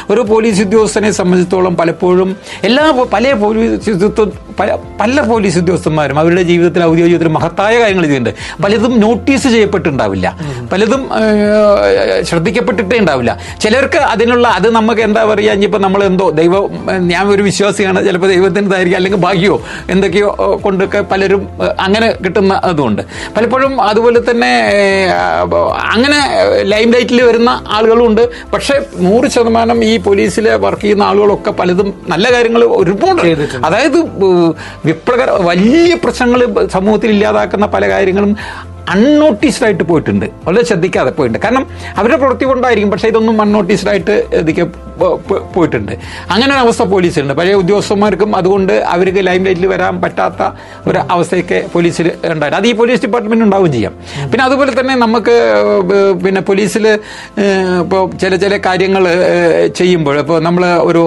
ഒരു പോലീസ് ഉദ്യോഗസ്ഥനെ സംബന്ധിച്ചിടത്തോളം പലപ്പോഴും എല്ലാ പോ- പല പോലീസ് ഉദ്യോഗസ്ഥ പല പല പോലീസ് ഉദ്യോഗസ്ഥന്മാരും അവരുടെ ജീവിതത്തിൽ ഔദ്യോഗിക ജീവിതത്തിൽ മഹത്തായ കാര്യങ്ങൾ ചെയ്യുന്നുണ്ട് പലതും നോട്ടീസ് ചെയ്യപ്പെട്ടിട്ടുണ്ടാവില്ല പലതും ഏഹ്, ശ്രദ്ധിക്കപ്പെട്ടിട്ടേ ഉണ്ടാവില്ല ചിലർക്ക് അതിനുള്ള അത് നമുക്ക് എന്താ പറയുക ഇനിയിപ്പോൾ നമ്മൾ എന്തോ ദൈവം ഞാൻ ഒരു വിശ്വാസിയാണ് ചിലപ്പോൾ ദൈവത്തിൻ്റെതായിരിക്കും അല്ലെങ്കിൽ ഭാഗ്യമോ എന്തൊക്കെയോ ഏഹ്, കൊണ്ടൊക്കെ പലരും ഏഹ്, അങ്ങനെ കിട്ടുന്ന അതുകൊണ്ട് പലപ്പോഴും അതുപോലെ തന്നെ ഏഹ്, അങ്ങനെ ലൈം ലൈറ്റിൽ വരുന്ന ആളുകളുണ്ട് പക്ഷേ നൂറ് ശതമാനം ഈ പോലീസിൽ വർക്ക് ചെയ്യുന്ന ആളുകളൊക്കെ പലതും നല്ല കാര്യങ്ങൾ ഒരുപാട് ചെയ്തിട്ടുണ്ട്. അതായത് ഏഹ്, വിപ്ലവകര വലിയ പ്രശ്നങ്ങൾ സമൂഹത്തിൽ ഇല്ലാതാക്കുന്ന പല കാര്യങ്ങളും അൺനോട്ടീസ്ഡ് ആയിട്ട് പോയിട്ടുണ്ട് വളരെ ശ്രദ്ധിക്കാതെ പോയിട്ടുണ്ട് കാരണം അവരുടെ പ്രവൃത്തി കൊണ്ടായിരിക്കും പക്ഷേ ഇതൊന്നും അൺനോട്ടീസ്ഡ് ആയിട്ട് ഇതൊക്കെ പോ- പോ- പോയിട്ടുണ്ട് അങ്ങനെ ഒരു അവസ്ഥ പോലീസിലുണ്ട് പഴയ ഉദ്യോഗസ്ഥന്മാർക്കും അതുകൊണ്ട് അവർക്ക് ലൈം ലൈറ്റിൽ വരാൻ പറ്റാത്ത ഒരു അവസ്ഥയൊക്കെ പോലീസിൽ ഉണ്ടായിരുന്നു അത് ഈ പോലീസ് ഡിപ്പാർട്ട്മെന്റ് ഉണ്ടാവും ചെയ്യാം പിന്നെ അതുപോലെ തന്നെ നമുക്ക് ഏഹ്, പിന്നെ പോലീസിൽ ഇപ്പോൾ ചില ചില കാര്യങ്ങൾ ചെയ്യുമ്പോൾ ഇപ്പോൾ നമ്മൾ ഒരു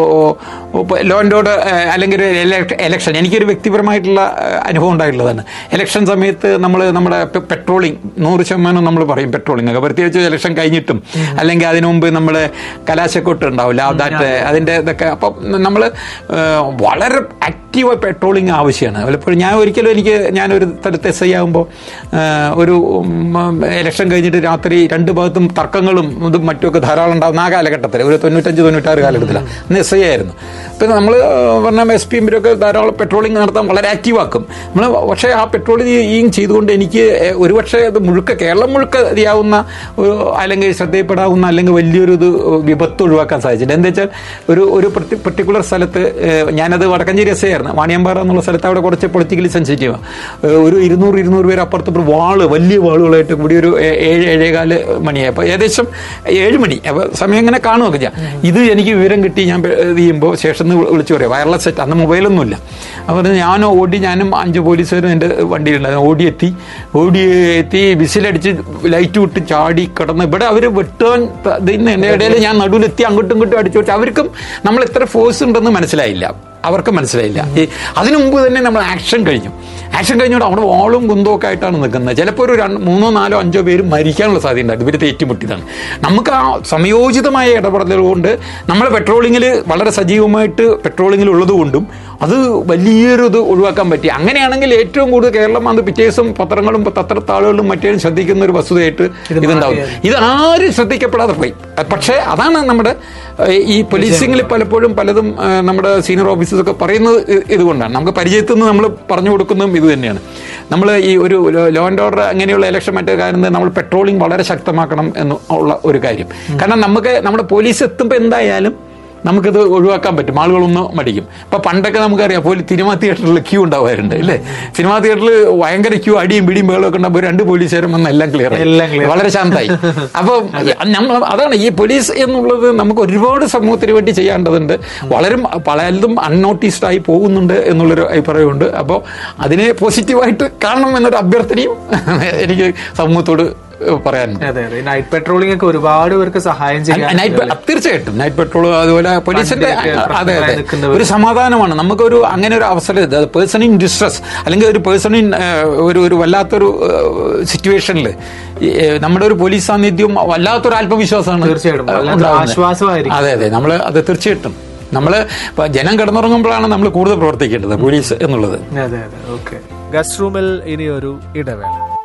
ലോ ആൻഡ് ഓർഡർ അല്ലെങ്കിൽ ഒരു എലക്ഷൻ എനിക്കൊരു വ്യക്തിപരമായിട്ടുള്ള ഏഹ്, അനുഭവം ഉണ്ടായിട്ടുള്ളതാണ് ഇലക്ഷൻ സമയത്ത് നമ്മൾ നമ്മുടെ പെട്രോളിംഗ് നൂറ് ശതമാനം നമ്മൾ പറയും പെട്രോളിംഗ് ഒക്കെ പ്രത്യേകിച്ച് ഇലക്ഷൻ കഴിഞ്ഞിട്ടും അല്ലെങ്കിൽ അതിനു മുമ്പ് നമ്മൾ കലാശക്കൊട്ട് ഉണ്ടാവില്ല ദാറ്റ് അതിൻ്റെ ഇതൊക്കെ അപ്പം നമ്മൾ വളരെ ആക്റ്റീവായി പെട്രോളിംഗ് ആവശ്യമാണ് പലപ്പോഴും ഞാൻ ഒരിക്കലും എനിക്ക് ഞാനൊരു സ്ഥലത്ത് എസ് ഐ ആകുമ്പോൾ ഒരു ഇലക്ഷൻ കഴിഞ്ഞിട്ട് രാത്രി രണ്ട് ഭാഗത്തും തർക്കങ്ങളും ഇതും മറ്റുമൊക്കെ ധാരാളം ഉണ്ടാകുന്ന ആ കാലഘട്ടത്തിൽ ഒരു തൊണ്ണൂറ്റഞ്ച് തൊണ്ണൂറ്റാറ് കാലഘട്ടത്തിലാണ് അന്ന് എസ് ഐ ആയിരുന്നു അപ്പം നമ്മൾ പറഞ്ഞാൽ എസ് പി എമ്മിലൊക്കെ ധാരാളം പെട്രോളിംഗ് നടത്താൻ വളരെ ആക്റ്റീവ് ആക്കും നമ്മൾ പക്ഷേ ആ പെട്രോളിംഗ് ചെയ്തുകൊണ്ട് എനിക്ക് ഒരുപക്ഷെ അത് മുഴുക്ക കേരളം മുഴുക്ക അറിയാവുന്ന ഒരു അല്ലെങ്കിൽ ശ്രദ്ധയിൽപ്പെടാവുന്ന അല്ലെങ്കിൽ വലിയൊരു ഇത് വിപത്ത് ഒഴിവാക്കാൻ സാധിച്ചില്ല എന്താ വെച്ചാൽ ഒരു ഒരു പെർട്ടിക്കുലർ സ്ഥലത്ത് ഏഹ്, ഞാനത് വടക്കഞ്ചേരി എസ് ഐ ആയിരുന്നു വാണിയമ്പാറ എന്നുള്ള സ്ഥലത്ത് അവിടെ കുറച്ച് പൊളിറ്റിക്കലി സെൻസിറ്റീവാണ് ഒരു ഇരുന്നൂറ് ഇരുന്നൂറ് പേര് അപ്പുറത്ത് ഇപ്പുറത്ത് വാള് വലിയ വാളുകളായിട്ട് കൂടി ഒരു ഏ- ഏഴ് ഏഴേകാല് മണിയായി അപ്പോൾ ഏകദേശം ഏഴ് മണി അപ്പോൾ സമയം ഇങ്ങനെ കാണുമൊക്കെ ചെയ്യാം ഇത് എനിക്ക് വിവരം കിട്ടി ഞാൻ പെ- ഇത് ചെയ്യുമ്പോൾ സ്റ്റേഷനിൽ നിന്ന് വിളിച്ചു പറയാം വയർലെസ് സെറ്റ് അന്ന് മൊബൈലൊന്നുമില്ല അപ്പോൾ ഞാൻ ഓടി ഞാനും അഞ്ച് പോലീസുകാരും എൻ്റെ വണ്ടിയിലുണ്ടായിരുന്നു ഓടി എത്തി ഓടി എത്തി വിസിലടിച്ച് ലൈറ്റ് വിട്ട് ചാടി കിടന്ന് ഇവിടെ അവർ വെട്ടാൻ ത- ഇതിന് എൻ്റെ ഇടയിൽ ഞാൻ നടുവിലെത്തി അങ്ങോട്ടും ഇങ്ങോട്ടും അടിച്ചു വിട്ട് അവർക്കും നമ്മൾ എത്ര ഫോഴ്സ് ഉണ്ടെന്ന് മനസ്സിലായില്ല അവർക്ക് മനസ്സിലായില്ല ഈ അതിനു മുമ്പ് തന്നെ നമ്മൾ ആക്ഷൻ കഴിഞ്ഞു ആക്ഷൻ കഴിഞ്ഞോണ്ട് അവിടെ ഓളും കുന്തവും ഒക്കെ ആയിട്ടാണ് നിൽക്കുന്നത് ചിലപ്പോൾ ഒരു രണ്ട് മൂന്നോ നാലോ അഞ്ചോ പേര് മരിക്കാനുള്ള സാധ്യത ഉണ്ടായിരുന്നു ഇവർ ഏറ്റുമുട്ടിയതാണ് നമുക്ക് ആ സംയോജിതമായ ഇടപെടലുകൾ കൊണ്ട് നമ്മൾ പെട്രോളിങ്ങിൽ വളരെ സജീവമായിട്ട് പെട്രോളിങ്ങിൽ ഉള്ളതുകൊണ്ടും അത് വലിയൊരു ഇത് ഒഴിവാക്കാൻ പറ്റി അങ്ങനെയാണെങ്കിൽ ഏറ്റവും കൂടുതൽ കേരളം അത് പിറ്റേ ദിവസം പത്രങ്ങളും പത്രത്താളുകളും മറ്റേതും ശ്രദ്ധിക്കുന്ന ഒരു വസ്തുതയായിട്ട് ഇതുണ്ടാവും ഇത് ആരും ശ്രദ്ധിക്കപ്പെടാതെ പോയി പക്ഷേ അതാണ് നമ്മുടെ ഏഹ്, ഈ പോലീസിംഗിൽ പലപ്പോഴും പലതും ഏഹ്, നമ്മുടെ സീനിയർ ഓഫീസേഴ്സ് ഒക്കെ പറയുന്നത് ഇ- ഇതുകൊണ്ടാണ് നമുക്ക് പരിചയത്തിൽ നിന്ന് നമ്മൾ പറഞ്ഞു കൊടുക്കുന്നതും ഇത് തന്നെയാണ് നമ്മൾ ഈ ഒരു ലോ ആൻഡ് ഓർഡർ അങ്ങനെയുള്ള ഇലക്ഷൻ മറ്റേ കാര്യം നമ്മൾ പെട്രോളിംഗ് വളരെ ശക്തമാക്കണം എന്ന് ഉള്ള ഒരു കാര്യം കാരണം നമുക്ക് നമ്മുടെ പോലീസ് എത്തുമ്പോൾ എന്തായാലും നമുക്കിത് ഒഴിവാക്കാൻ പറ്റും ആളുകളൊന്ന് മടിക്കും ഇപ്പൊ പണ്ടൊക്കെ നമുക്കറിയാം പോലീസ് സിനിമാ തിയേറ്ററിൽ ക്യൂ ഉണ്ടാവാറുണ്ട് അല്ലേ സിനിമാ തിയേറ്ററിൽ ഭയങ്കര ക്യൂ അടിയും പിടിയും ബഹളവും ഒക്കെ ഉണ്ടാകുമ്പോൾ രണ്ട് പോലീസുകാരും വന്ന് എല്ലാം ക്ലിയർ എല്ലാം clear. വളരെ ശാന്തായി അപ്പോൾ നമ്മൾ അതാണ് ഈ പോലീസ് എന്നുള്ളത് നമുക്ക് ഒരുപാട് സമൂഹത്തിന് വേണ്ടി ചെയ്യേണ്ടതുണ്ട് വളരെ പലതും അൺനോട്ടീസ്ഡ് ആയി പോകുന്നുണ്ട് എന്നുള്ളൊരു അഭിപ്രായമുണ്ട് അപ്പോൾ അതിനെ പോസിറ്റീവായിട്ട് കാണണം എന്നൊരു അഭ്യർത്ഥനയും എനിക്ക് സമൂഹത്തോട് പറയാനുണ്ട് അതെ അതെ നൈറ്റ് പെട്രോളിംഗ് ഒക്കെ ഒരുപാട് പേർക്ക് സഹായം ചെയ്യാൻ നൈറ്റ് പെ- തീർച്ചയായിട്ടും നൈറ്റ് പെട്രോൾ അതുപോലെ പോലീസിന്റെ പണ്ടൊക്കെ അതെ അതെ പ്രശ്നമായി നിൽക്കുന്നവർ. ഒരു സമാധാനമാണ് നമുക്കൊരു അങ്ങനെ ഒരു അവസരം പേഴ്സൺ ഇൻ ഡിസ്ട്രസ് അല്ലെങ്കിൽ ഒരു പേഴ്സൺ ഇൻ ഒരു ഒരു വല്ലാത്തൊരു സിറ്റുവേഷനിൽ നമ്മുടെ ഒരു പോലീസ് സാന്നിധ്യം വല്ലാത്തൊരു ആത്മവിശ്വാസമാണ് തീർച്ചയായിട്ടും. ഏഹ്, വല്ലാത്തൊരു ഉണ്ടാവുന്നത്. ആശ്വാസമായിരിക്കും. അതെ അതെ നമ്മൾ അത് തീർച്ചയായിട്ടും നമ്മൾ ജനം കിടന്നുറങ്ങുമ്പോഴാണ് നമ്മൾ കൂടുതൽ പ്രവർത്തിക്കേണ്ടത് പോലീസ് എന്നുള്ളത് അതെ അതെ ഓക്കെ ഗസ്റ്റ് റൂമിൽ ഇനിയൊരു ഇടവേള